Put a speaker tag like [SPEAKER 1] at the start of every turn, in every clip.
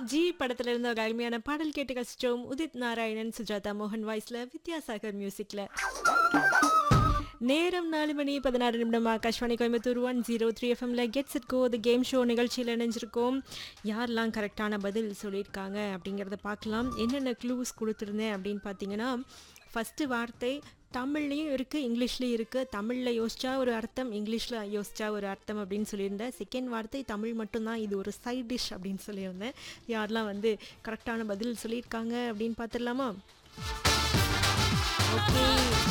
[SPEAKER 1] G படத்துல இருந்த ஒரு அருமையான பாடல் கேட்டு கசிச்சோம் உதித் நாராயணன் சுஜாதா மோகன் வாய்ஸ்ல வித்யாசாகர் மியூசிக்ல நேரம் நாலு மணி பதினாறு நிமிடம் Akashvani Coimbatore one zero three எஃப்எம்ல get set go the game show நிகழ்ச்சியில் இணைஞ்சிருக்கோம் யாரெல்லாம் கரெக்டான பதில் சொல்லியிருக்காங்க அப்படிங்கிறத பார்க்கலாம் என்னென்ன க்ளூஸ் கொடுத்துருந்தேன் அப்படின்னு பார்த்தீங்கன்னா ஃபஸ்ட்டு வார்த்தை தமிழ்லேயும் இருக்குது இங்கிலீஷ்லேயும் இருக்குது தமிழில் யோசிச்சா ஒரு அர்த்தம் இங்கிலீஷில் யோசிச்சா ஒரு அர்த்தம் அப்படின்னு சொல்லியிருந்தேன் செகண்ட் வார்த்தை தமிழ் மட்டும்தான் இது ஒரு சைட் டிஷ் அப்படின்னு சொல்லியிருந்தேன் யாரெல்லாம் வந்து கரெக்டான பதில் சொல்லியிருக்காங்க அப்படின்னு பார்த்துடலாமா ஓகே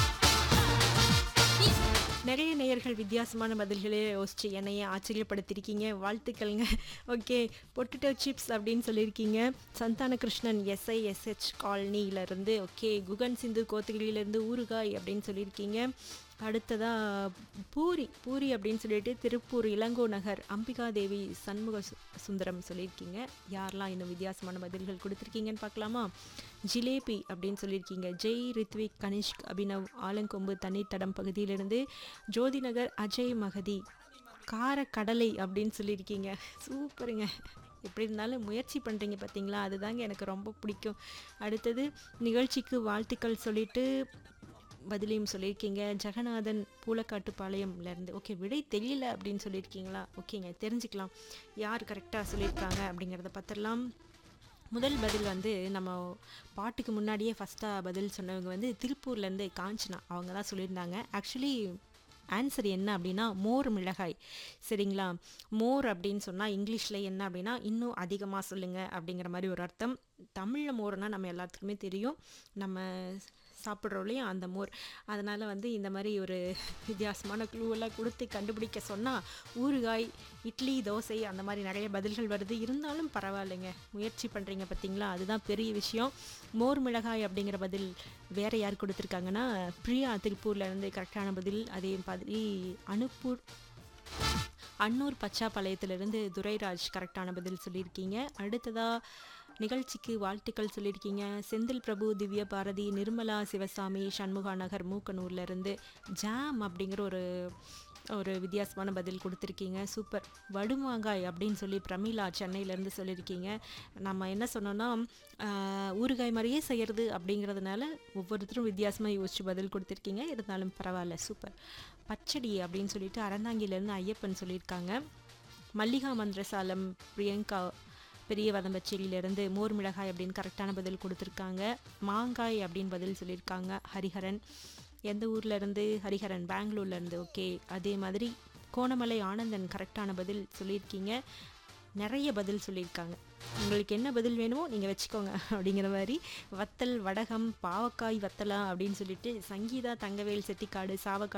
[SPEAKER 1] நிறைய நேயர்கள் வித்தியாசமான பதில்களே யோசிச்சு என்னையே ஆச்சரியப்படுத்திருக்கீங்க வாழ்த்துக்கள்ங்க ஓகே பொட்டேட்டோ சிப்ஸ் அப்படின்னு சொல்லியிருக்கீங்க சந்தான கிருஷ்ணன் எஸ்ஐ எஸ்ஹெச் காலனியிலேருந்து ஓகே குகன் சிந்து கோத்தகிரியிலேருந்து ஊறுகாய் அப்படின்னு சொல்லியிருக்கீங்க அடுத்ததா பூரி பூரி அப்படின்னு சொல்லிட்டு திருப்பூர் இளங்கோ நகர் அம்பிகா தேவி சண்முக சு- சுந்தரம் சொல்லியிருக்கீங்க யாரெல்லாம் இன்னும் வித்தியாசமான பதில்கள் கொடுத்துருக்கீங்கன்னு பார்க்கலாமா ஜிலேபி அப்படின்னு சொல்லியிருக்கீங்க ஜெய் ரித்விக் கனிஷ்க் அபினவ் ஆலங்கொம்பு தண்ணீர் தடம் பகுதியிலிருந்து ஜோதி நகர் அஜய் மகதி காரக்கடலை அப்படின்னு சொல்லியிருக்கீங்க சூப்பருங்க எப்படி இருந்தாலும் முயற்சி பண்ணுறீங்க பார்த்தீங்களா அதுதாங்க எனக்கு ரொம்ப பிடிக்கும் அடுத்தது நிகழ்ச்சிக்கு வாழ்த்துக்கள் சொல்லிட்டு பதிலையும் சொல்லியிருக்கீங்க ஜெகநாதன் பூலக்காட்டுப்பாளையம்லேருந்து ஓகே விடை தெரியல அப்படின்னு சொல்லியிருக்கீங்களா ஓகேங்க தெரிஞ்சுக்கலாம் யார் கரெக்டாக சொல்லியிருக்காங்க அப்படிங்கிறத பார்த்துடலாம் முதல் பதில் வந்து நம்ம பாட்டுக்கு முன்னாடியே ஃபஸ்ட்டாக பதில் சொன்னவங்க வந்து திருப்பூர்லேருந்து காஞ்சனா அவங்க தான் சொல்லியிருந்தாங்க ஆக்சுவலி ஆன்சர் என்ன அப்படின்னா மோர் மிளகாய் சரிங்களா மோர் அப்படின்னு சொன்னால் இங்கிலீஷில் என்ன அப்படின்னா இன்னும் அதிகமாக சொல்லுங்கள் அப்படிங்கிற மாதிரி ஒரு அர்த்தம் தமிழில் மோர்னா நம்ம எல்லாத்துக்குமே தெரியும் நம்ம சாப்பிட்றோம் இல்லையா அந்த மோர் அதனால் வந்து இந்த மாதிரி ஒரு வித்தியாசமான க்ளூவெல்லாம் கொடுத்து கண்டுபிடிக்க சொன்னால் ஊறுகாய் இட்லி தோசை அந்த மாதிரி நிறைய பதில்கள் வருது இருந்தாலும் பரவாயில்லைங்க முயற்சி பண்ணுறீங்க பார்த்தீங்களா அதுதான் பெரிய விஷயம் மோர் மிளகாய் அப்படிங்கிற பதில் வேறு யார் கொடுத்துருக்காங்கன்னா பிரியா திருப்பூர்ல இருந்து கரெக்டான பதில் அதே மாதிரி அனுப்பூர் அன்னூர் பச்சாப்பாளையத்திலிருந்து துரைராஜ் கரெக்டான பதில் சொல்லியிருக்கீங்க அடுத்ததா நிகழ்ச்சிக்கு வாழ்த்துக்கள் சொல்லியிருக்கீங்க செந்தில் பிரபு திவ்ய பாரதி நிர்மலா சிவசாமி சண்முகா நகர் மூக்கனூர்ல இருந்து ஜாம் அப்படிங்கிற ஒரு ஒரு வித்தியாசமான பதில் கொடுத்துருக்கீங்க சூப்பர் வடுமாங்காய் அப்படின்னு சொல்லி பிரமீளா சென்னையிலேருந்து சொல்லியிருக்கீங்க நம்ம என்ன சொன்னோன்னா ஆஹ், ஊறுகாய் மாதிரியே செய்கிறது அப்படிங்கிறதுனால ஒவ்வொருத்தரும் வித்தியாசமாக யோசிச்சு பதில் கொடுத்துருக்கீங்க இருந்தாலும் பரவாயில்ல சூப்பர் பச்சடி அப்படின்னு சொல்லிட்டு அறந்தாங்கிலேருந்து ஐயப்பன் சொல்லியிருக்காங்க மல்லிகா மந்திரசாலம் பிரியங்கா பெரிய வதம்பச்சேரியிலேருந்து மோர் மிளகாய் அப்படின்னு கரெக்டான பதில் கொடுத்துருக்காங்க மாங்காய் அப்படின்னு பதில் சொல்லியிருக்காங்க ஹரிஹரன் எந்த ஊர்ல இருந்து ஹரிஹரன் பெங்களூர்ல இருந்து ஓகே அதே மாதிரி கோணமலை ஆனந்தன் கரெக்டான பதில் சொல்லியிருக்கீங்க நிறைய பதில் சொல்லியிருக்காங்க உங்களுக்கு என்ன பதில் வேணுமோ நீங்கள் வச்சுக்கோங்க அப்படிங்கிற மாதிரி வத்தல் வடகம் பாவக்காய் வத்தலா அப்படின்னு சொல்லிட்டு சங்கீதா தங்கவேல் செட்டிக்காடு சாவக்காடு